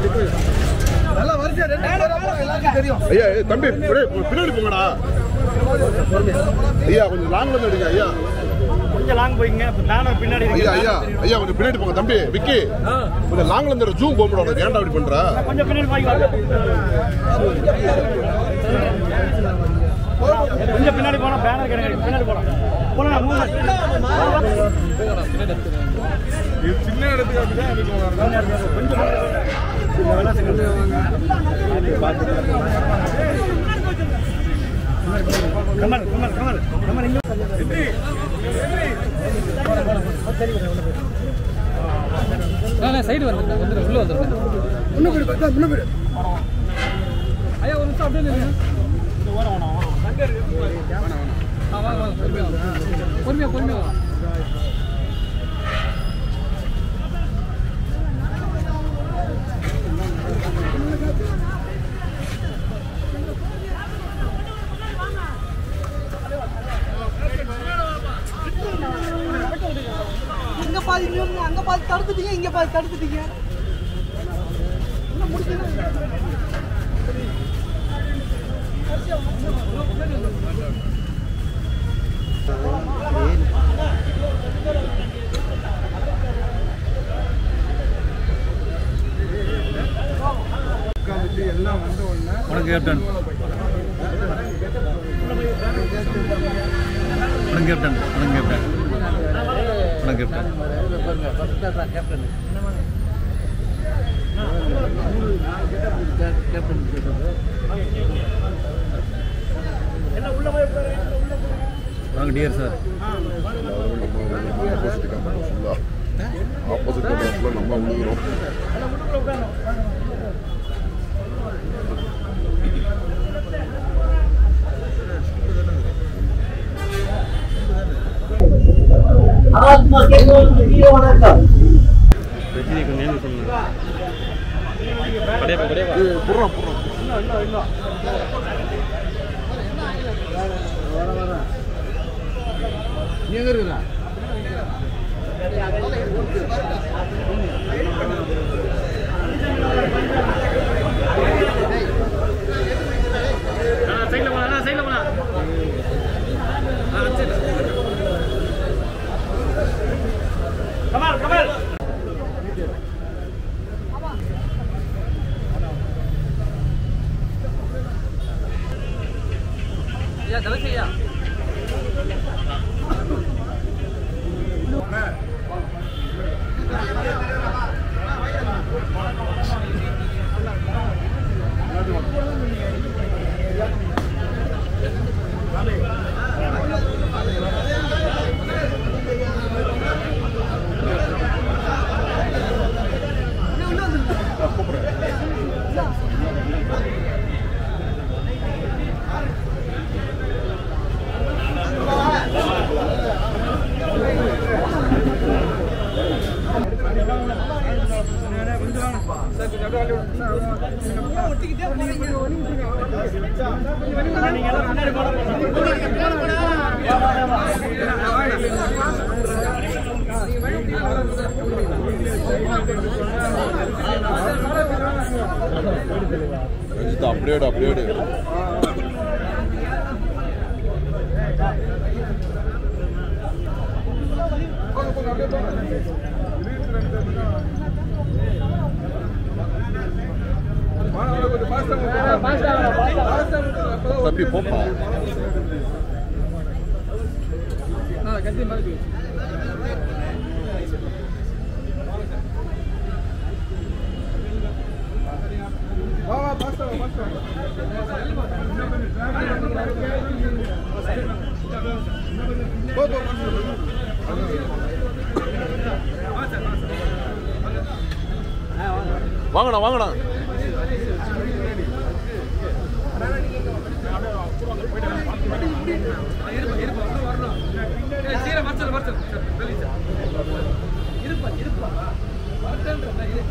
நல்லா வரிசையா ரெண்டு பேரா போங்க, எல்லாருக்கும் தெரியும் ஐயா ஏய், தம்பி ஒரே பின்னாடி போங்கடா ஐயா கொஞ்சம் லாங்ல இருந்து எடுங்க ஐயா கொஞ்சம் லாங் போய்ங்க நானும் பின்னாடி ஐயா ஐயா ஐயா கொஞ்சம் பின்னாடி போங்க தம்பி விக்கி கொஞ்சம் லாங்ல இருந்து ஜூம் போக முடியாது ஏன்டா அப்படி பண்ற கொஞ்சம் பின்னாடி போய்ங்க கொஞ்சம் பின்னாடி போனா பேனர் கிடையாது பின்னாடி போலாம் போனா மூணு சின்ன இடத்துக்கு அப்படிதான் எடுக்கணும் கமல் கமல் கமல் கமல் இங்க சைடு வந்துருந்தேன் வந்துரு உள்ள வந்துருந்தேன் முன்ன போயிடு பத்தா முன்ன போயிடு ஐயா ஒரு நிமிஷம் அப்படியே நில்லுங்க. ஆ, வாங்க, வாங்க, பொறுமையா வாங்க. பொறுமையா பொறுமையா வாங்க. அங்க பாதி நின்னு, அங்க பாதி தடுத்துட்டீங்க இங்க பாதி தடுத்துட்டீங்க எல்லாம் வந்த உடனே வணக்கம் கேப்டன் வணக்கம் கேப்டன் வணக்கம் கேப்டன் வணக்கம் கேப்டன் வணக்கம் டியர் சார் ஆப்போசிட் கேமரா ஃபுல்லா ஆப்போசிட் கேமரா ஃபுல்லா நம்ம விழுகிறோம் ரஜினிக்கு நேர்ந்து சொல்லுங்க கடையப்பா கடையப்பா ஏய், புர்றா புர்றா நீ எங்க இருக்கிற சைடில் போனா சைடில் போனா கமல் கமல் ஐயா தவசி ஐயா நீங்க எல்லாம் பின்னாடி போனா ரஞ்சிதா அப்படியே எடு, அப்படியே எடு. தம்பி போப்பா ஆ கத்தி மாதிரி வா வா பாஸ்டா வா பாஸ்டா போ போ வாங்கடா வாங்கடா சீரை மறைச்சல் மறைச்சல் இருப்பா இருப்பா வரட்டேன்றா இரு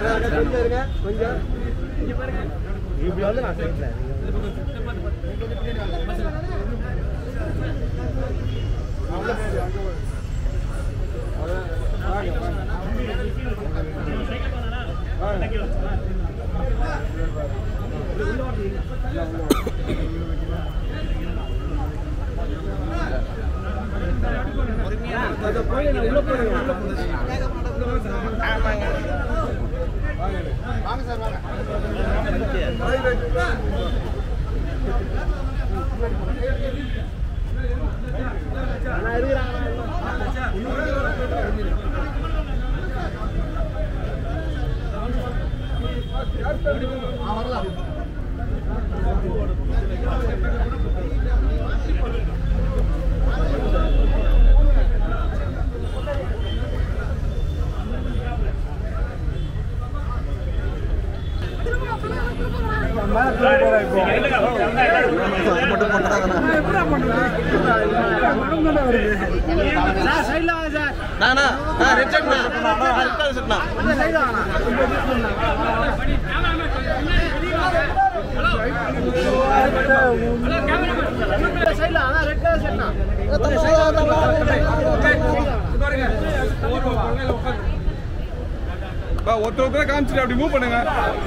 ஒருத்தர் ஒருத்தர் காமிச்சிட்டு அப்படி மூவ் பண்ணுங்க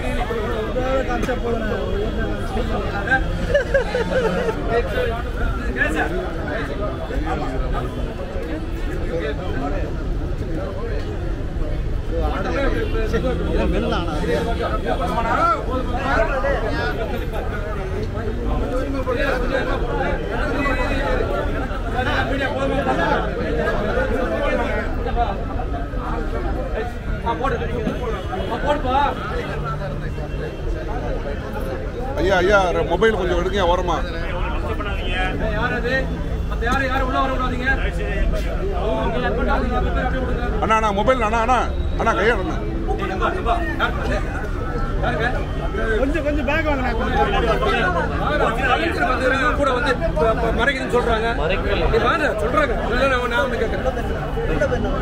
ஐயா ஐயா மொபைல் கொஞ்சம் எடுங்க ஓரமா அண்ணா அண்ணா மொபைல் அண்ணா அண்ணா அண்ணா கையா அண்ணா கொஞ்சம் கொஞ்சம் பேக் வாங்க கூட வந்து மறைக்குதுன்னு சொல்றாங்க நீ வாங்க சொல்றாங்க இல்ல நான் நான் வந்து கேட்கறேன்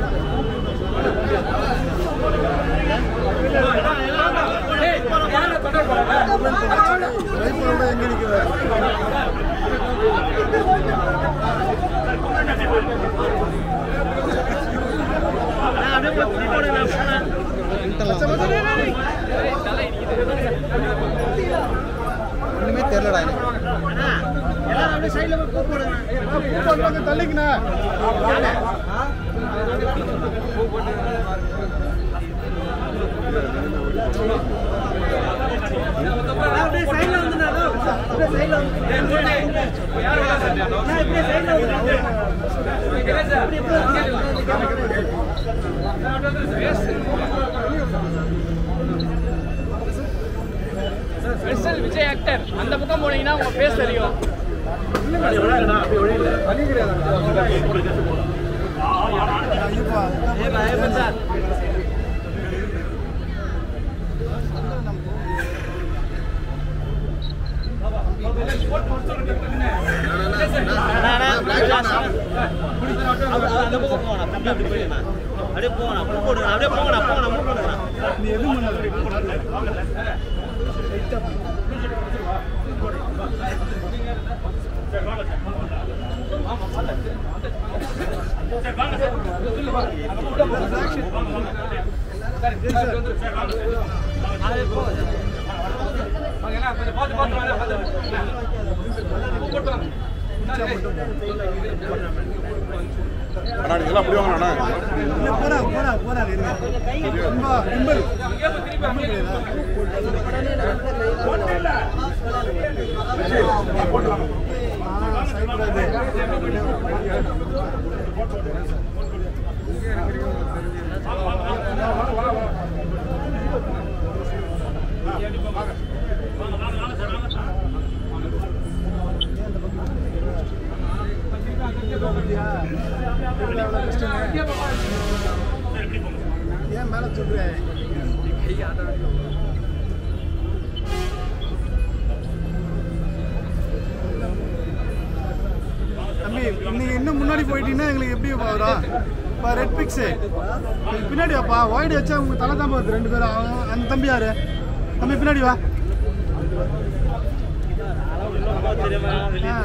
தள்ளிக்கண்ணா அப்படியே சைடுல வந்து அப்படியே சைடுல வந்து இப்படியே சைடுல வந்து ஸ்பெஷல் விஜய் ஆக்டர் அந்த பக்கம் போனீங்கன்னா உங்க பேஸ் தெரியும் கொஞ்சம் பார்த்து பார்த்து வாங்க, பார்த்து போட்டு வாங்க. அண்ணா நீங்க எல்லாம் அப்படி வாங்க அண்ணா போறா போறா போறா இருங்க ரொம்ப ரொம்ப ஏன் மேல சொல்றேன் தம்பி நீங்க இன்னும் முன்னாடி போயிட்டீங்கன்னா எங்களுக்கு எப்படி வரும் இப்போ ரெட் பிக்ஸு பின்னாடி வாப்பா ஒயிட் வச்சா உங்க தலை தான் வருது ரெண்டு பேரும் அவன் அந்த தம்பி யாரு தம்பி பின்னாடி வா ஆ.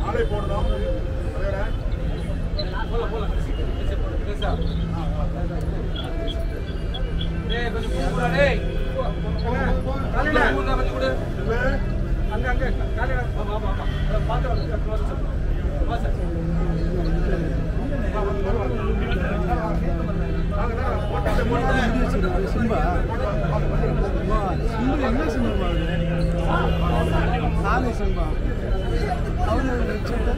டேய் கொஞ்சம் கூப்பிடுடா டேய் காலையில கூப்பிடுடா கொஞ்சம் கூடு அங்க அங்க காலையில ஆமா ஆமா ஆமா பாத்து வாங்க வா சார் சிம்பா சிம்பு என்ன சிம்பா நானே சிம்பா அவரு வச்சுட்டு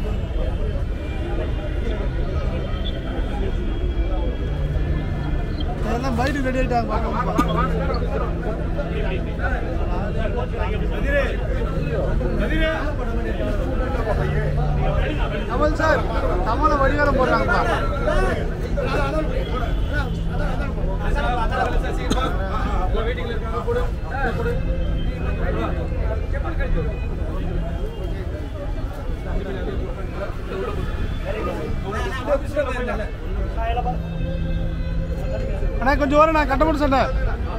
எல்லாம் பைட்டு ரெடி ஆகிட்டாங்க பார்க்கணும்ப்பா கமல் சார் கமலை வடிகாலம் போடுறாங்கப்பா வெயிட்டிங்ல இருக்காங்க போடு போடு செப்பல் கழிச்சு அண்ணா கொஞ்சம் வரும் நான் கட்ட மட்டும் சொன்னேன்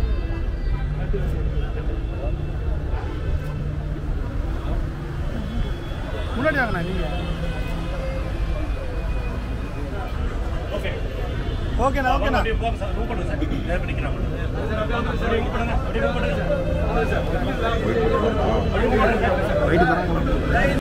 முன்னாடி வாங்கண்ணா நீங்க ஓகேண்ணா ஓகேண்ணா அப்படியே போங்க சார் மூவ் பண்ணுங்க சார் நேர் பண்ணிக்கிறேன் அப்படியே மூவ் பண்ணுங்க அப்படியே மூவ் பண்ணுங்க சார் ரைட்டு தராங்க